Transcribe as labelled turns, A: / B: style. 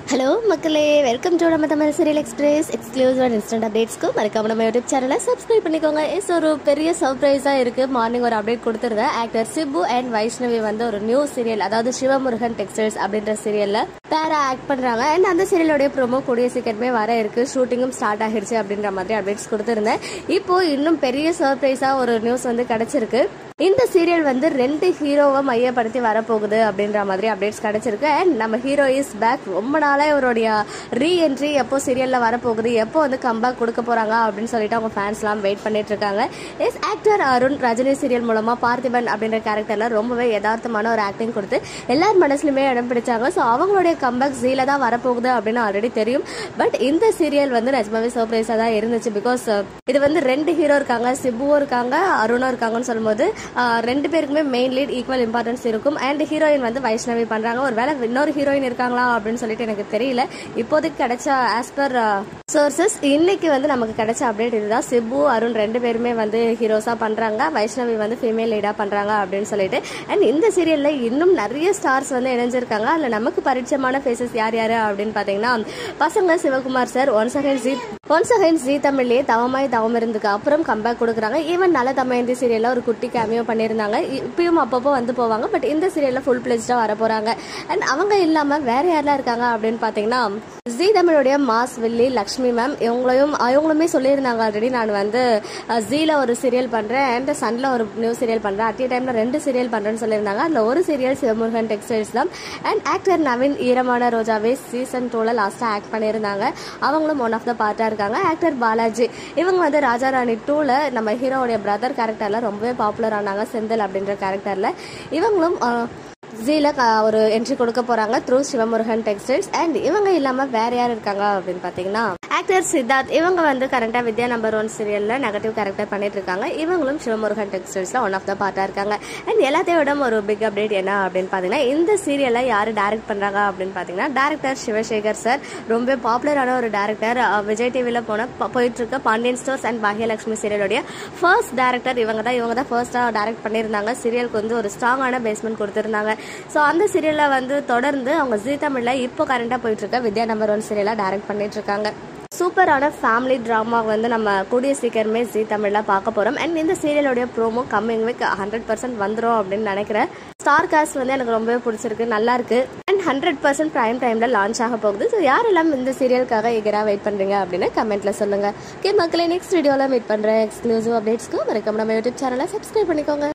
A: hello மக்களே welcome to நம்ம Tamil serial express exclusive and instant அப்டேட்ஸ்க்கு மறக்காம நம்ம யூடியூப் சேனலை சப்ஸ்கிரைப் பண்ணிக்கோங்க எஸ் ஒரு பெரிய சர்ப்ரைஸாக இருக்கு மார்னிங் ஒரு அப்டேட் கொடுத்துருந்தேன் ஆக்டர் சிபு அண்ட் வைஷ்ணவி வந்து ஒரு நியூ சீரியல் அதாவது சிவமுருகன் டெக்ஸ்டைல்ஸ் அப்படின்ற சீரியல்ல பேரா ஆக்ட் பண்றாங்க அண்ட் அந்த சீரியலோடைய ப்ரோமோ கூடிய சீக்கிரமே வர இருக்கு ஷூட்டிங்கும் ஸ்டார்ட் ஆகிடுச்சு அப்படின்ற மாதிரி அப்டேட்ஸ் கொடுத்துருந்தேன் இப்போ இன்னும் பெரிய சர்ப்ரைஸா ஒரு நியூஸ் வந்து கிடைச்சிருக்கு இந்த சீரியல் வந்து ரெண்டு ஹீரோவை மையப்படுத்தி வரப்போகுது அப்படின்ற மாதிரி அப்டேட்ஸ் கிடைச்சிருக்கு அண்ட் நம்ம ஹீரோ இஸ் பேக் ரொம்ப நாளா இவருடைய ரீ என்ட்ரி எப்போ சீரியல்ல வரப்போகுது எப்போ வந்து கம்பேக் கொடுக்க போறாங்க அப்படின்னு சொல்லிட்டு அவங்க ஃபேன்ஸ்லாம் வெயிட் பண்ணிட்டு இருக்காங்க yes actor Arun Rajini serial மூலமா பார்த்திபன் அப்படின்ற கேரக்டர்ல ரொம்பவே யதார்த்தமான ஒரு ஆக்டிங் கொடுத்து எல்லார் மனசுலயுமே இடம் பிடிச்சாங்க ஸோ அவங்களுடைய கம்பேக் ஜீல தான் வரப்போகுது அப்படின்னு ஆல்ரெடி தெரியும் பட் இந்த சீரியல் வந்து நிஜமாவே சர்ப்ரைஸா தான் இருந்துச்சு பிகாஸ் இது வந்து ரெண்டு ஹீரோ இருக்காங்க சிபுவும் இருக்காங்க அருணும் இருக்காங்கன்னு சொல்லும்போது ஆஹ், ரெண்டு பேருக்குமே மெயின் லீட் ஈக்குவல் இம்பார்ட்டன்ஸ் இருக்கும் அண்ட் ஹீரோயின் வந்து வைஷ்ணவி பண்றாங்க ஒருவேளை இன்னொரு ஹீரோயின் இருக்காங்களா அப்படின்னு சொல்லிட்டு எனக்கு தெரியல இப்போதைக்கு கிடைச்ச ஆஸ் பர் சோர்சஸ் இன்னைக்கு வந்து நமக்கு கிடைச்ச அப்டேட் இதுதான் சிபு அருண் ரெண்டு பேருமே வந்து ஹீரோஸா பண்றாங்க வைஷ்ணவி வந்து ஃபீமேல் லீடா பண்றாங்க அப்படின்னு சொல்லிட்டு அண்ட் இந்த சீரியல்ல இன்னும் நிறைய ஸ்டார்ஸ் வந்து இணைஞ்சிருக்காங்க அதுல நமக்கு பரிச்சயமான ஃபேஸஸ் யார் யாரு அப்படின்னு பாத்தீங்கன்னா பசங்க Sivakumar sir once again Zee once again Zee தமிழ்லயே தவமாய் தவம் இருந்துக்கு அப்புறம் கம்பேக் கொடுக்குறாங்க ஈவன் நல்ல தமயந்தி சீரியல்ல ஒரு குட்டி கேமியோ பண்ணியிருந்தாங்க இப்பயும் அப்பப்போ வந்து போவாங்க பட் இந்த சீரியல்ல ஃபுல் பிளேஸ்டா வர போறாங்க அண்ட் அவங்க இல்லாம வேற யாரெல்லாம் இருக்காங்க அப்படின்னு பாத்தீங்கன்னா ஜி தமிழுடைய மாஸ் வில்லி லக்ஷ்மி மேம் இவங்களையும் இவங்களுமே சொல்லியிருந்தாங்க ஆல்ரெடி நான் வந்து ஜீல ஒரு சீரியல் பண்றேன் அண்ட் சன்ல ஒரு நியூ சீரியல் பண்றேன் அட் டைம்ல ரெண்டு சீரியல் பண்றேன்னு சொல்லியிருந்தாங்க அதுல ஒரு சீரியல் சிவமுருகன் டெக்ஸ்டைல்ஸ் தான் and actor Naveen Eeramana Rojave season டூல லாஸ்டா ஆக்ட் பண்ணியிருந்தாங்க அவங்களும் ஒன் ஆஃப் த பார்ட்டா இருக்காங்க ஆக்டர் பாலாஜி இவங்க வந்து ராஜா ராணி டூல நம்ம ஹீரோவுடைய பிரதர் கேரக்டர்ல ரொம்பவே பாப்புலர் ஆனாங்க செந்தில் அப்படின்ற கேரக்டர்ல இவங்களும் அஹ், ஜீல க- ஒரு என்ட்ரி கொடுக்க போறாங்க த்ரூ சிவமுருகன் டெக்ஸ்டைல்ஸ் அண்ட் இவங்க இல்லாம வேற யார் இருக்காங்க அப்படின்னு பாத்தீங்கன்னா ஆக்டர் சித்தார்த் இவங்க வந்து கரண்டா வித்யா நம்பர் ஒன் சீரியல்ல நெகட்டிவ் கேரக்டர் பண்ணிட்டு இருக்காங்க இவங்களும் சிவமுருகன் டெக்ஸ்டைல்ஸ்ல ஒன் ஆஃப் த பார்ட்டா இருக்காங்க அண்ட் எல்லாத்தையும் விட ஒரு பிக் அப்டேட் என்ன அப்படின்னு பாத்தீங்கன்னா இந்த சீரியலை யாரு டைரக்ட் பண்றாங்க அப்படின்னு பாத்தீங்கன்னா டேரக்டர் சிவசேகர் சார் ரொம்ப பாப்புலரான ஒரு டேரக்டர் விஜய் டிவில போன ப- போயிட்டு இருக்க பாண்டியன் ஸ்டோர்ஸ் அண்ட் பாகியலட்சுமி சீரியலுடைய ஃபர்ஸ்ட் டேரக்டர் இவங்க தான் இவங்க தான் ஃபர்ஸ்டா டைரக்ட் பண்ணியிருந்தாங்க சீரியலுக்கு வந்து ஒரு ஸ்ட்ராங்கான பேஸ்மெண்ட் கொடுத்திருந்தாங்க ஸோ அந்த சீரியல்ல வந்து தொடர்ந்து அவங்க ஜீ தமிழ்ல இப்போ கரண்டா போயிட்டு இருக்க வித்யா நம்பர் ஒன் சீரியலா டைரக்ட் பண்ணிட்டு இருக்காங்க சூப்பரான ஃபேமிலி ட்ராமா வந்து நம்ம கூடிய சீக்கிரமே ஜீ தமிழ்ல பார்க்க போறோம் அண்ட் இந்த சீரியலோடைய promo coming week hundred percent வந்துடும் அப்படின்னு நினைக்கிறேன் ஸ்டார் காஸ்ட் வந்து எனக்கு ரொம்பவே பிடிச்சிருக்கு நல்லா இருக்கு அண்ட் ஹண்ட்ரட் பர்சன்ட் ப்ரைம் டைம்ல லான்ச் ஆக போகுது ஸோ யாரெல்லாம் இந்த சீரியலுக்காக எகரா வெயிட் பண்றீங்க அப்படின்னு கமெண்ட்ல சொல்லுங்க ஓகே மக்களே நெக்ஸ்ட் வீடியோல மீட் பண்றேன் எக்ஸ்க்ளூசிவ் அப்டேட்ஸ்க்கு மறக்காம நம்ம யூடியூப் சேனலை சப்ஸ்கிரைப் பண்ணிக்கோங்க